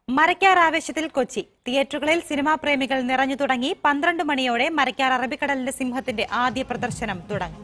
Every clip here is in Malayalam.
മരക്കാർ ആവേശത്തിൽ കൊച്ചി തിയേറ്ററുകളിൽ സിനിമാ പ്രേമികൾ നിറഞ്ഞു തുടങ്ങി പന്ത്രണ്ട് മണിയോടെ മരക്കാർ അറബിക്കടലിന്റെ സിംഹത്തിന്റെ ആദ്യ പ്രദർശനം തുടങ്ങും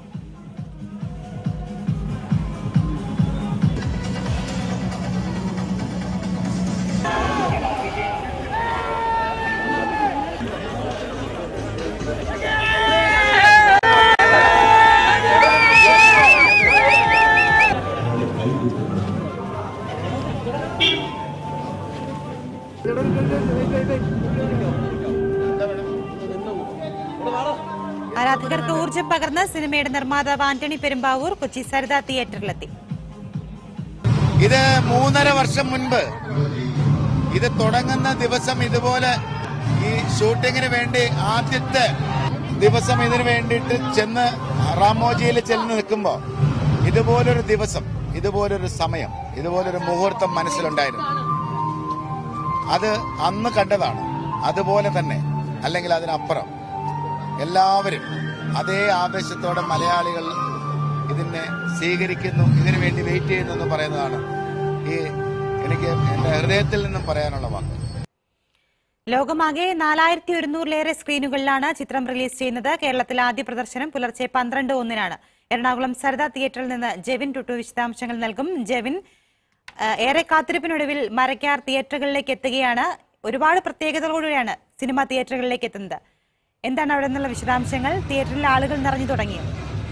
ആരാധകർക്ക് ഊർജ്ജം പകർന്ന് സിനിമയുടെ നിർമ്മാതാവ് ആന്റണി പെരുമ്പാവൂർ കൊച്ചി സരിത തിയേറ്ററിലെത്തി ഇത് മൂന്നര വർഷം മുൻപ് ഇത് തുടങ്ങുന്ന ദിവസം ഇതുപോലെ ഈ ഷൂട്ടിങ്ങിന് വേണ്ടി ആദ്യത്തെ ദിവസം ഇതിനു വേണ്ടിയിട്ട് ചെന്ന് റാമോജിയിൽ ചെന്ന് നിൽക്കുമ്പോൾ ഇതുപോലൊരു ദിവസം ഇതുപോലൊരു സമയം ഇതുപോലൊരു മുഹൂർത്തം മനസ്സിലുണ്ടായിരുന്നു അത് അന്ന് കണ്ടതാണ് അതുപോലെ തന്നെ അല്ലെങ്കിൽ അതിനപ്പുറം എല്ലാവരും അതേ ആവേശത്തോടെ മലയാളികൾ ഇതിനെ സ്വീകരിക്കുന്നു ഇതിനു വേണ്ടി വെയിറ്റ് ചെയ്യുന്നു എന്ന് പറയുന്നതാണ് ഈ എനിക്ക് എന്റെ ഹൃദയത്തിൽ നിന്നും പറയാനുള്ള വാക്ക് ലോകമാകെ നാലായിരത്തി ഒരുന്നൂറിലേറെ സ്ക്രീനുകളിലാണ് ചിത്രം റിലീസ് ചെയ്യുന്നത് കേരളത്തിൽ ആദ്യ പ്രദർശനം പുലർച്ചെ പന്ത്രണ്ട് ഒന്നിനാണ് എറണാകുളം സരിത തിയേറ്ററിൽ നിന്ന് ജെവിൻ ടുട്ടു വിശദാംശങ്ങൾ നൽകും ജെവിൻ ആ, ഏറെ കാത്തിരിപ്പിനൊടുവിൽ മരക്കാർ തിയേറ്ററുകളിലേക്ക് എത്തുകയാണ് ഒരുപാട് പ്രത്യേകതകളോടെയാണ് സിനിമ തിയേറ്ററുകളിലേക്ക് എത്തുന്നത് എന്താണ് അവിടെ നിന്നുള്ള വിശദാംശങ്ങൾ തിയേറ്ററിൽ ആളുകൾ നിറഞ്ഞു തുടങ്ങിയോ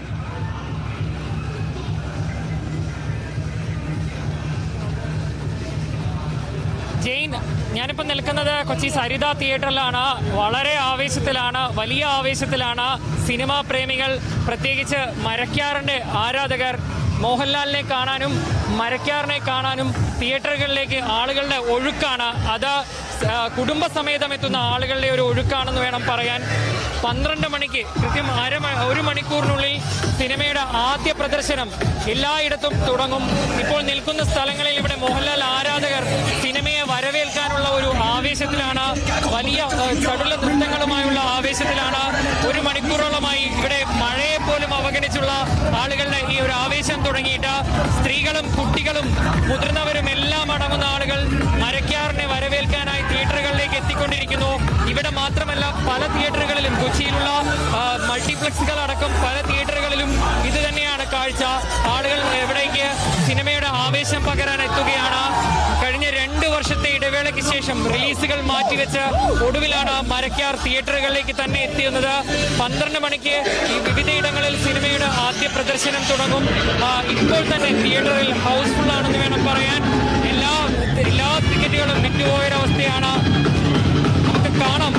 ജെയിൻ ഞാനിപ്പോൾ നിൽക്കുന്നത് കൊച്ചി സരിത തിയേറ്ററിലാണ് വളരെ ആവേശത്തിലാണ് വലിയ ആവേശത്തിലാണ് സിനിമാ പ്രേമികൾ പ്രത്യേകിച്ച് മരക്കാറിന്റെ ആരാധകർ മോഹൻലാലിനെ കാണാനും മരക്കാറിനെ കാണാനും തിയേറ്ററുകളിലേക്ക് ആളുകളുടെ ഒഴുക്കാണ് അത് ആ, കുടുംബസമേതം എത്തുന്ന ആളുകളുടെ ഒരു ഒഴുക്കാണെന്ന് വേണം പറയാൻ പന്ത്രണ്ട് മണിക്ക് കൃത്യം അര മ- ഒരു മണിക്കൂറിനുള്ളിൽ സിനിമയുടെ ആദ്യ പ്രദർശനം എല്ലായിടത്തും തുടങ്ങും ഇപ്പോൾ നിൽക്കുന്ന സ്ഥലങ്ങളിൽ ഇവിടെ മോഹൻലാൽ ആരാധകർ സിനിമയെ വരവേൽക്കാനുള്ള ഒരു ആവേശത്തിലാണ് വലിയ ഏഹ്, ചടുല നൃത്തങ്ങളുമായുള്ള ആവേശത്തിലാണ് ഒരു മണിക്കൂറോളമായി ഇവിടെ മഴയെ പോലും അവഗണിച്ചുള്ള ആളുകളുടെ ഈ ഒരു ആവേശം തുടങ്ങിയിട്ട് സ്ത്രീകളും കുട്ടികളും മുതിർന്നവരും എല്ലാം അടങ്ങുന്ന ആളുകൾ മരക്കാറിനെ വരവേൽക്കാനായി തിയേറ്ററുകളിലേക്ക് എത്തിക്കൊണ്ടിരിക്കുന്നു ഇവിടെ മാത്രമല്ല പല തിയേറ്ററുകളിലും കൊച്ചിയിലുള്ള ആ, മൾട്ടിപ്ലക്സുകൾ അടക്കം പല തിയേറ്ററുകളിലും ഇത് തന്നെയാണ് കാഴ്ച ആളുകൾ ഇവിടേക്ക് സിനിമയുടെ ആവേശം പകരാൻ എത്തുകയാണ് കഴിഞ്ഞ രണ്ട് വർഷത്തെ ഇടവേളയ്ക്ക് ശേഷം റിലീസുകൾ മാറ്റിവെച്ച് ഒടുവിലാണ് മരക്കാർ തിയേറ്ററുകളിലേക്ക് തന്നെ എത്തിയുന്നത് പന്ത്രണ്ട് മണിക്ക് ഈ വിവിധയിടങ്ങളിൽ സിനിമയുടെ ആദ്യ പ്രദർശനം തുടങ്ങും ആ, ഇപ്പോൾ തന്നെ തിയേറ്ററിൽ ഹൗസ്ഫുൾ ആണെന്ന് വേണം പറയാൻ എല്ലാ എല്ലാ ടിക്കറ്റുകളും വിറ്റുപോയൊരവസ്ഥയാണ് നമുക്ക് കാണാം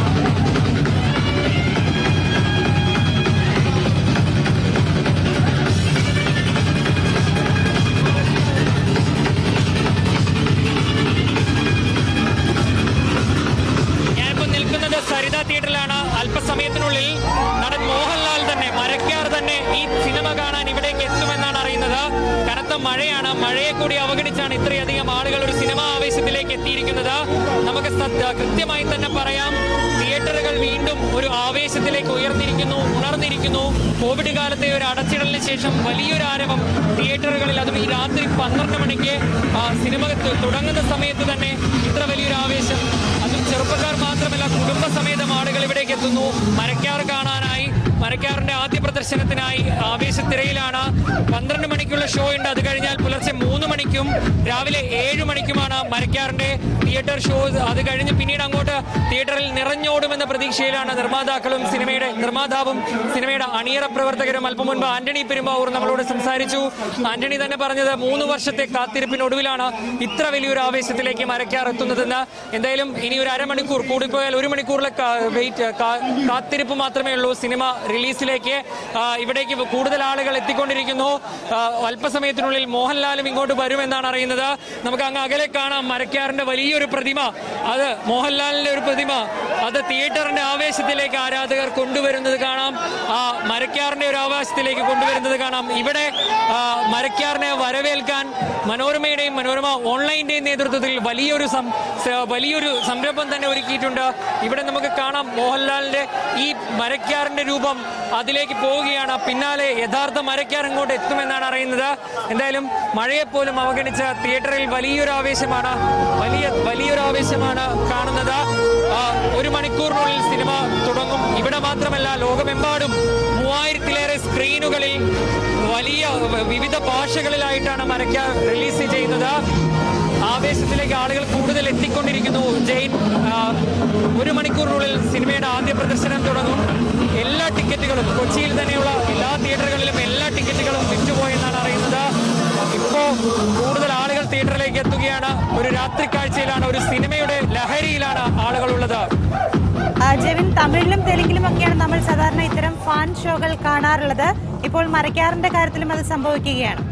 ഞാനിപ്പോൾ നിൽക്കുന്നത് സരിത തിയേറ്ററിലാണ് അല്പസമയത്തിനുള്ളിൽ നടൻ മോഹൻലാൽ തന്നെ മരക്കാർ തന്നെ ഈ സിനിമ കാണാൻ ഇവിടേക്ക് എത്തുമെന്നാണ് അറിയുന്നത് കനത്ത മഴയാണ് മഴയെ കൂടി അവഗണിച്ചാണ് ഇത്രയധികം ആളുകൾ ഒരു സിനിമാ ആവേശത്തിലേക്ക് എത്തിയിരിക്കുന്നത് നമുക്ക് സത്യ- കൃത്യമായി തന്നെ പറയാം തിയേറ്ററുകൾ വീണ്ടും ഒരു ആവേശത്തിലേക്ക് ഉയർന്നിരിക്കുന്നു ഉണർന്നിരിക്കുന്നു കോവിഡ് കാലത്തെ ഒരു അടച്ചിടലിന് ശേഷം വലിയൊരു ആരവം തിയേറ്ററുകളിൽ അതും ഈ രാത്രി പന്ത്രണ്ട് മണിക്ക് ആ, സിനിമ തു- തുടങ്ങുന്ന സമയത്ത് തന്നെ ഇത്ര വലിയൊരു ആവേശം അതും ചെറുപ്പക്കാർ മാത്രമല്ല കുടുംബസമേതം ആളുകൾ ഇവിടേക്ക് എത്തുന്നു മരക്കാർ കാണാനായി മരക്കാറിന്റെ ആദ്യ പ്രദർശനത്തിനായി ആവേശത്തിരയിലാണ് പന്ത്രണ്ട് മണിക്കുള്ള ഷോ ഉണ്ട് അത് കഴിഞ്ഞാൽ പുലർച്ചെ മൂന്ന് മണിക്കും രാവിലെ ഏഴ് മണിക്കുമാണ് മരക്കാറിന്റെ തിയേറ്റർ ഷോ അത് കഴിഞ്ഞ് പിന്നീട് അങ്ങോട്ട് തിയേറ്ററിൽ നിറഞ്ഞോടുമെന്ന പ്രതീക്ഷയിലാണ് നിർമ്മാതാക്കളും സിനിമയുടെ നിർമ്മാതാവും സിനിമയുടെ അണിയറ പ്രവർത്തകരും അല്പം മുൻപ് ആന്റണി പെരുമ്പാവൂർ നമ്മളോട് സംസാരിച്ചു ആന്റണി തന്നെ പറഞ്ഞത് മൂന്ന് വർഷത്തെ കാത്തിരിപ്പിനൊടുവിലാണ് ഇത്ര വലിയൊരു ആവേശത്തിലേക്ക് മരക്കാർ എത്തുന്നതെന്ന് എന്തായാലും ഇനി ഒരു അരമണിക്കൂർ കൂടിപ്പോയാൽ ഒരു മണിക്കൂറിലെ കാ- വെയിറ്റ് കാ- കാത്തിരിപ്പ് മാത്രമേ ഉള്ളൂ സിനിമ റിലീസിലേക്ക് ആ, ഇവിടേക്ക് കൂടുതൽ ആളുകൾ എത്തിക്കൊണ്ടിരിക്കുന്നു ആ, അല്പസമയത്തിനുള്ളിൽ മോഹൻലാലും ഇങ്ങോട്ട് വരുമെന്നാണ് അറിയുന്നത് നമുക്ക് അങ്ങ് അകലെ കാണാം മരക്കാറിന്റെ വലിയൊരു പ്രതിമ അത് മോഹൻലാലിന്റെ ഒരു പ്രതിമ അത് തിയേറ്ററിന്റെ ആവേശത്തിലേക്ക് ആരാധകർ കൊണ്ടുവരുന്നത് കാണാം ആ മരക്കാറിന്റെ ഒരു ആവേശത്തിലേക്ക് കൊണ്ടുവരുന്നത് കാണാം ഇവിടെ ആ, മരക്കാറിനെ വരവേൽക്കാൻ മനോരമയുടെയും മനോരമ ഓൺലൈന്റെയും നേതൃത്വത്തിൽ വലിയൊരു സം- സ- വലിയൊരു സംരംഭം തന്നെ ഒരുക്കിയിട്ടുണ്ട് ഇവിടെ നമുക്ക് കാണാം മോഹൻലാലിന്റെ ഈ മരക്കാറിന്റെ രൂപം അതിലേക്ക് പോവുകയാണ് പിന്നാലെ യഥാർത്ഥ മരക്കാർ ഇങ്ങോട്ട് എത്തുമെന്നാണ് അറിയുന്നത് എന്തായാലും മഴയെപ്പോലും അവഗണിച്ച തിയേറ്ററിൽ വലിയൊരു ആവേശമാണ് വലിയ വലിയൊരു ആവേശമാണ് കാണുന്നത് ആ, ഒരു മണിക്കൂറിനുള്ളിൽ സിനിമ തുടങ്ങും ഇവിടെ മാത്രമല്ല ലോകമെമ്പാടും മൂവായിരത്തിലേറെ സ്ക്രീനുകളിൽ വലിയ വ- വിവിധ ഭാഷകളിലായിട്ടാണ് മരയ്ക്ക റിലീസ് ചെയ്യുന്നത് ആവേശത്തിലേക്ക് ആളുകൾ കൂടുതൽ എത്തിക്കൊണ്ടിരിക്കുന്നു ജെയിൻ ആ, ഒരു മണിക്കൂറിനുള്ളിൽ സിനിമയുടെ ആദ്യ പ്രദർശനം തുടങ്ങും എല്ലാ ടിക്കറ്റുകളും കൊച്ചിയിൽ തന്നെയുള്ള എല്ലാ തിയേറ്ററുകളിലും എല്ലാ ടിക്കറ്റുകളും വിറ്റുപോയെന്നാണ് അറിയുന്നത് ഇപ്പോ കൂടുതൽ ആളുകൾ തിയേറ്ററിലേക്ക് എത്തുകയാണ് ഒരു രാത്രി കാഴ്ചയിലാണ് ഒരു സിനിമയുടെ ലഹരിയിലാണ് ആളുകളുള്ളത് ആ, ജെവിൻ തമിഴിലും തെലുങ്കിലും ഒക്കെയാണ് നമ്മൾ സാധാരണ ഇത്തരം ഫാൻ ഷോകൾ കാണാറുള്ളത് ഇപ്പോൾ മരക്കാറിന്റെ കാര്യത്തിലും അത് സംഭവിക്കുകയാണ്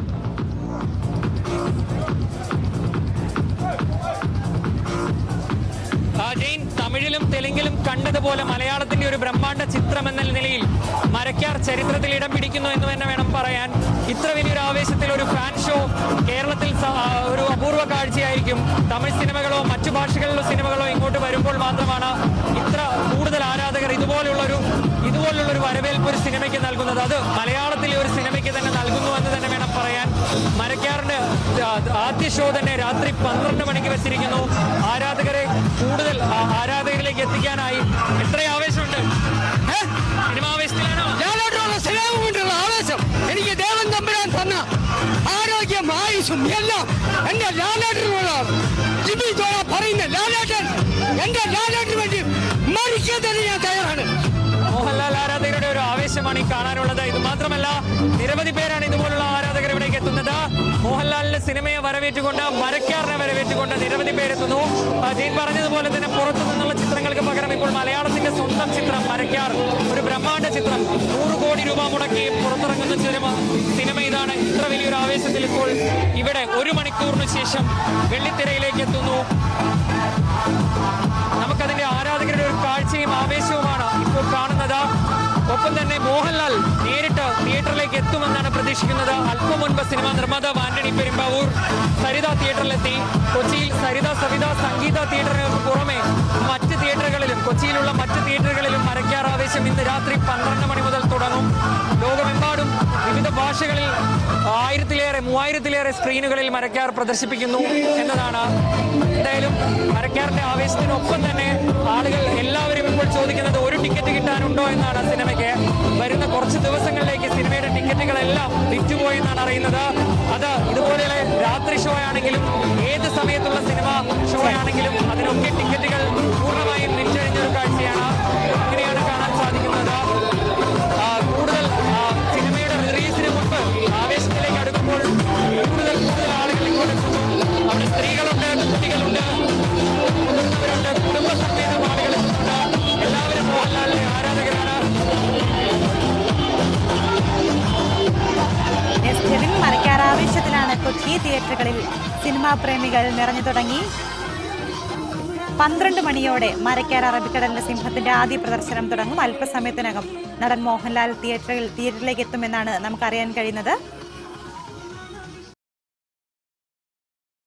ആ, ജെയിൻ തമിഴിലും തെലുങ്കിലും കണ്ടതുപോലെ മലയാളത്തിന്റെ ഒരു ബ്രഹ്മാണ്ഡ ചിത്രം എന്ന നിലയിൽ മരക്കാർ ചരിത്രത്തിൽ ഇടം പിടിക്കുന്നു എന്ന് തന്നെ വേണം പറയാൻ ഇത്ര വലിയൊരു ആവേശത്തിൽ ഒരു ഫാൻ ഷോ കേരളത്തിൽ സ- ആ, ഒരു അപൂർവ കാഴ്ചയായിരിക്കും തമിഴ് സിനിമകളോ മറ്റു ഭാഷകളിലുള്ള സിനിമകളോ ഇങ്ങോട്ട് വരുമ്പോൾ മാത്രമാണ് ഇത്ര കൂടുതൽ ആരാധകർ ഇതുപോലുള്ള ഒരു ഇതുപോലുള്ള ഒരു വരവേൽപ്പ് ഒരു സിനിമയ്ക്ക് നൽകുന്നത് അത് മലയാളത്തിലെ ഒരു സിനിമയ്ക്ക് തന്നെ നൽകുന്നു എന്ന് തന്നെ വേണം പറയാൻ മരക്കാറിന്റെ ആ- ആദ്യ ഷോ തന്നെ രാത്രി പന്ത്രണ്ട് മണിക്ക് വെച്ചിരിക്കുന്നു ആരാധകരെ കൂടുതൽ ആ- ആരാധകരിലേക്ക് എത്തിക്കാനായി എത്ര ആവേശമുണ്ട് ഏ? സിനിമ ആവേശത്തിലാണോ ലാലോട്ടുള്ള സ്നേഹം കൊണ്ടുള്ള ആവേശം എനിക്ക് ദേവൻ തമ്പുരാൻ തന്ന ആരോഗ്യം ആയുസും എല്ലാം എന്റെ ലാലേട്ടനുള്ള ജിബി ജോള പറയുന്ന ലാലേട്ടൻ എന്റെ ലാലേട്ടിന് വേണ്ടി മരിക്കാൻ തന്നെ ഞാൻ തയ്യാറാണ് മോഹൻലാൽ ആരാധകരുടെ ഒരു ആവേശമാണ് ഈ കാണാനുള്ളത് ഇത് മാത്രമല്ല നിരവധി പേരാണ് ഇതുപോലുള്ള ആരാധകർ ഇവിടേക്ക് എത്തുന്നത് മോഹൻലാലിന്റെ സിനിമയെ വരവേറ്റുകൊണ്ട് മരക്കാറിനെ വരവേറ്റുകൊണ്ട് നിരവധി പേരെത്തുന്നു ആ, ജെയിൻ പറഞ്ഞതുപോലെ തന്നെ പുറത്തു നിന്നുള്ള ചിത്രങ്ങൾക്ക് പകരം ഇപ്പോൾ മലയാളത്തിന്റെ സ്വന്തം ചിത്രം മരക്കാർ ഒരു ബ്രഹ്മാണ്ഡ ചിത്രം നൂറ് കോടി രൂപ മുടക്കി പുറത്തിറങ്ങുന്ന സിനിമ സിനിമ ഇതാണ് ഇത്ര വലിയൊരു ആവേശത്തിൽ ഇപ്പോൾ ഇവിടെ ഒരു മണിക്കൂറിന് ശേഷം വെള്ളിത്തിരയിലേക്ക് എത്തുന്നു നമുക്കതിന്റെ ആരാധകരുടെ ഒരു കാഴ്ചയും ആവേശവുമാണ് ഇപ്പോൾ കാണുന്നത് ഒപ്പം തന്നെ മോഹൻലാൽ നേരിട്ട് തിയേറ്ററിലേക്ക് എത്തുമെന്നാണ് പ്രതീക്ഷിക്കുന്നത് അല്പം മുൻപ് സിനിമ നിർമ്മാതാവ് ആന്റണി പെരുമ്പാവൂർ സരിത തിയേറ്ററിലെത്തി കൊച്ചിയിൽ സരിത സവിത സംഗീത തിയേറ്ററുകൾക്ക് പുറമെ മറ്റ് തിയേറ്ററുകളിലും കൊച്ചിയിലുള്ള മറ്റ് തിയേറ്ററുകളിലും മരക്കാർ ആവേശം ഇന്ന് രാത്രി പന്ത്രണ്ട് മണി മുതൽ തുടങ്ങും ലോകമെമ്പാടും വിവിധ ഭാഷകളിൽ ആയിരത്തിലേറെ മൂവായിരത്തിലേറെ സ്ക്രീനുകളിൽ മരക്കാർ പ്രദർശിപ്പിക്കുന്നു എന്നതാണ് എന്തായാലും മരക്കാറിന്റെ ആവേശത്തിനൊപ്പം തന്നെ ആളുകൾ എല്ലാവരും ഇപ്പോൾ ചോദിക്കുന്നത് ഒരു ടിക്കറ്റ് കിട്ടാനുണ്ടോ എന്നാണ് സിനിമയ്ക്ക് വരുന്ന കുറച്ച് ദിവസങ്ങളിലേക്ക് സിനിമയുടെ ടിക്കറ്റുകളെല്ലാം വിറ്റുപോയെന്നാണ് അറിയുന്നത് അത് ഇതുപോലെയുള്ള രാത്രി ഷോ ആണെങ്കിലും ഏത് സമയത്തുള്ള സിനിമ ഷോ ആണെങ്കിലും അതിനൊക്കെ ടിക്കറ്റുകൾ പൂർണ്ണമായും വിറ്റഴിഞ്ഞ ഒരു കാഴ്ചയാണ് ഇങ്ങനെയാണ് കാണാൻ സാധിക്കുന്നത് ആ, കൂടുതൽ ആ, സിനിമയുടെ റിലീസിന് മുൻപ് ആവേശത്തിലേക്ക് അടുക്കുമ്പോൾ കൂടുതൽ കൂടുതൽ ആളുകൾ ഇങ്ങോട്ട് എത്തുന്നു അവിടെ സ്ത്രീകളുണ്ട് കുട്ടികളുണ്ട് മുതിർന്നവരുണ്ട് കുടുംബസമേതം ആളുകൾ എത്തുന്നുണ്ട് എല്ലാവരും മോഹൻലാലിന്റെ ആരാധകരാണ് എസ് ജെവിൻ മരക്കാർ ആവേശത്തിലാണ് കൊച്ചി തിയേറ്ററുകളിൽ സിനിമാ പ്രേമികൾ നിറഞ്ഞു തുടങ്ങി പന്ത്രണ്ട് മണിയോടെ മരക്കാർ അറബിക്കടലിന്റെ സിംഹത്തിന്റെ ആദ്യ പ്രദർശനം തുടങ്ങും അല്പസമയത്തിനകം നടൻ മോഹൻലാൽ തിയേറ്ററിൽ തിയേറ്ററിലേക്ക് എത്തുമെന്നാണ് നമുക്കറിയാൻ കഴിയുന്നത്